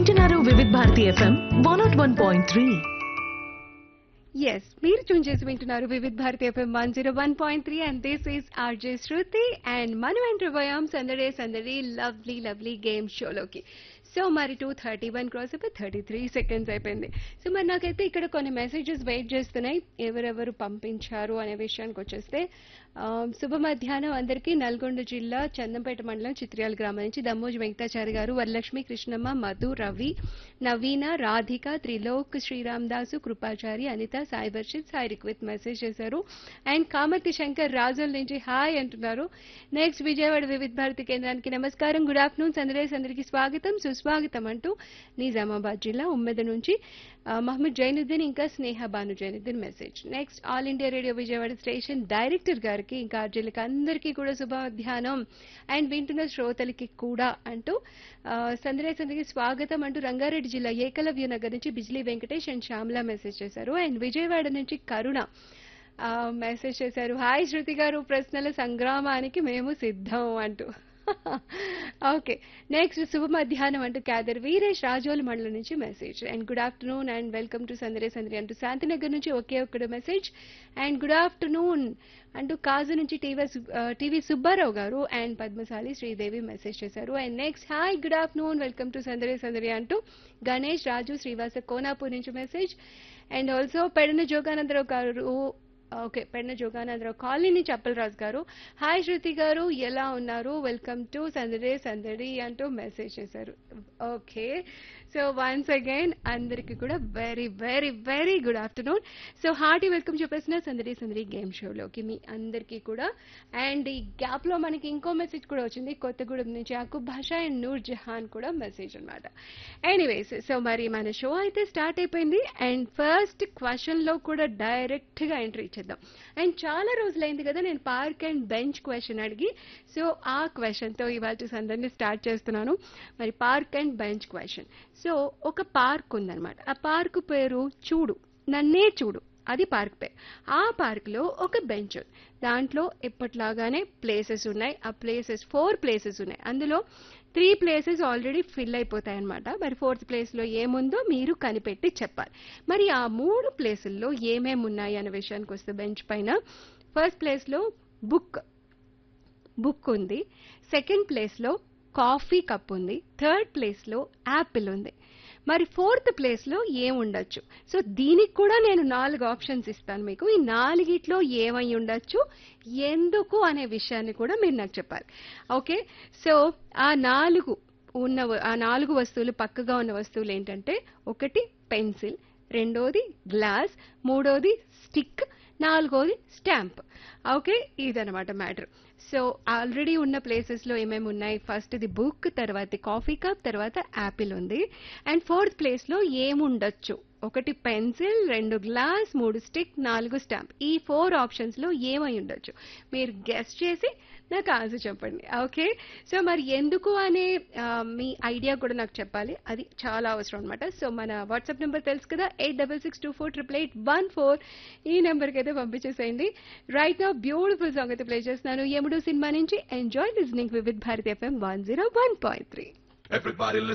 వింటున్నారు Vividh Bharati FM one naught one point three yes మీరు tune చేసి వింటున్నారు Vividh Bharati FM one zero one point three and this is RJ Shruti and మనం enter పోయాం సందడే సందడి లవ్లీ లవ్లీ గేమ్ షోలోకి సో మరి టూ థర్టీ వన్ క్రాస్ అయిపోయి థర్టీ త్రీ సెకండ్స్ అయిపోయింది సో మరి నాకైతే ఇక్కడ కొన్ని మెసేజెస్ వెయిట్ చేస్తున్నాయి ఎవరెవరు పంపించారు అనే విషయానికి వచ్చేస్తే ఆ, శుభ మధ్యాహ్నం అందరికీ నల్గొండ జిల్లా చందంపేట మండలం చిత్రియాల గ్రామం నుంచి దమ్మోజు వెంకటాచారి గారు వరలక్ష్మి కృష్ణమ్మ మధు రవి నవీన రాధిక త్రిలోక్ శ్రీరామ్ దాసు కృపాచారి అనిత సాయి వర్షిత్ సాయి రిక్విత్ మెసేజ్ చేశారు అండ్ కామర్తి శంకర్ రాజుల నుంచి హాయ్ అంటున్నారు నెక్స్ట్ విజయవాడ వివిధ భారతి కేంద్రానికి నమస్కారం గుడ్ ఆఫ్టర్నూన్ సందరేస్ అందరికీ స్వాగతం సుస్వాగతం అంటూ నిజామాబాద్ జిల్లా ఉమ్మెద నుంచి ఆ, మహమ్మద్ జైనుద్దీన్ ఇంకా Sneha Banu Zainuddin message next All India Radio Vijayawada station director గారికి ఇంకా అర్జులకి అందరికీ కూడా శుభ మధ్యాహ్నం అండ్ వింటున్న శ్రోతలకి కూడా అంటూ ఆ, సందరే సందరికి స్వాగతం అంటూ రంగారెడ్డి జిల్లా ఏకలవ్య నగర్ నుంచి బిజ్లీ వెంకటేష్ అండ్ శ్యామల మెసేజ్ చేశారు అండ్ విజయవాడ నుంచి కరుణ ఆ, మెసేజ్ చేశారు హాయ్ శృతి గారు ప్రశ్నల సంగ్రామానికి మేము సిద్ధం అంటూ ఓకే నెక్స్ట్ శుభ మధ్యాహ్నం అంటూ క్యాదర్ వీరేష్ రాజోలు మండలం నుంచి message and good afternoon and welcome to సందరే సందరి అంటూ శాంతినగర్ నుంచి ఒకే ఒక్కడు మెసేజ్ అండ్ గుడ్ ఆఫ్టర్నూన్ అంటూ కాజు నుంచి TV TV Subbarao garu and Padmashali Sridevi message చేశారు and next hi good afternoon welcome to సందరే సందరి అంటూ గణేష్ రాజు శ్రీవాస కోనాపూర్ నుంచి message and also Pedana Joganandarao garu okay పెన్న జోగానందరావు కాలనీ చప్పలరాజు గారు హాయ్ శృతి గారు ఎలా ఉన్నారు వెల్కమ్ టు సందడే సందడి అంటూ మెసేజ్ చేశారు ఓకే సో వన్స్ అగైన్ అందరికీ కూడా very very very good afternoon so hearty welcome చెప్పేసిన సందడి సందడి గేమ్ షోలోకి మీ అందరికీ కూడా అండ్ ఈ గ్యాప్ లో మనకి ఇంకో మెసేజ్ కూడా వచ్చింది కొత్తగూడెం నుంచి అకు భాష అండ్ నూర్ జహాన్ కూడా మెసేజ్ అన్నమాట ఎనీవేస్ సో మరి మన షో అయితే స్టార్ట్ అయిపోయింది అండ్ ఫస్ట్ క్వశ్చన్ లో కూడా డైరెక్ట్ గా ఎంట్రీ ఇచ్చేద్దాం అండ్ చాలా రోజులైంది కదా నేను పార్క్ అండ్ బెంచ్ క్వశ్చన్ అడిగి సో ఆ క్వశ్చన్ తో ఇవాళ సందర్ని స్టార్ట్ చేస్తున్నాను మరి park and bench question so ఒక పార్క్ ఉందన్నమాట ఆ పార్క్ పేరు చూడు నన్నే చూడు అది పార్క్ పేరు ఆ పార్క్ లో ఒక బెంచ్ ఉంది దాంట్లో ఎప్పట్లాగానే ప్లేసెస్ ఉన్నాయి ఆ ప్లేసెస్ ఫోర్ ప్లేసెస్ ఉన్నాయి అందులో త్రీ ప్లేసెస్ ఆల్రెడీ ఫిల్ అయిపోతాయి అనమాట మరి ఫోర్త్ ప్లేస్ లో ఏముందో మీరు కనిపెట్టి చెప్పాలి మరి ఆ మూడు ప్లేసుల్లో ఏమేమి ఉన్నాయి అనే విషయానికి వస్తే బెంచ్ పైన ఫస్ట్ ప్లేస్ లో బుక్ బుక్ ఉంది సెకండ్ ప్లేస్ లో కాఫీ కప్ ఉంది థర్డ్ ప్లేస్ లో యాపిల్ ఉంది మరి ఫోర్త్ ప్లేస్ లో ఏముండొచ్చు సో దీనికి కూడా నేను నాలుగు ఆప్షన్స్ ఇస్తాను మీకు ఈ నాలుగిట్లో ఏమై ఉండొచ్చు ఎందుకు అనే విషయాన్ని కూడా మీరు నాకు చెప్పాలి ఓకే సో ఆ నాలుగు ఉన్న వ- ఆ నాలుగు వస్తువులు పక్కగా ఉన్న వస్తువులు ఏంటంటే ఒకటి పెన్సిల్ రెండోది గ్లాస్ మూడోది స్టిక్ నాలుగోది స్టాంప్ ఓకే ఇదనమాట మ్యాటర్ సో ఆల్రెడీ ఉన్న ప్లేసెస్ లో ఏమేమి ఉన్నాయి ఫస్ట్ ది బుక్ తర్వాత కాఫీ కప్ తర్వాత యాపిల్ ఉంది అండ్ ఫోర్త్ ప్లేస్ లో ఏముండొచ్చు ఒకటి పెన్సిల్ రెండు గ్లాస్ మూడు స్టిక్ నాలుగు స్టాంప్ ఈ ఫోర్ ఆప్షన్స్ లో ఏమై ఉండొచ్చు మీరు గెస్ట్ చేసి నాకు ఆన్సర్ చెప్పండి ఓకే సో మరి ఎందుకు అనే ఆ, మీ ఐడియా కూడా నాకు చెప్పాలి అది చాలా అవసరం అనమాట సో మన వాట్సాప్ నెంబర్ తెలుసు కదా eight double six two four triple eight one four ఈ నెంబర్కి అయితే పంపించేసేయండి రైట్ నా బ్యూటిఫుల్ సాంగ్ అయితే ప్లే చేస్తున్నాను యముడు సినిమా నుంచి enjoy listening with Bharati FM one zero one point three Everybody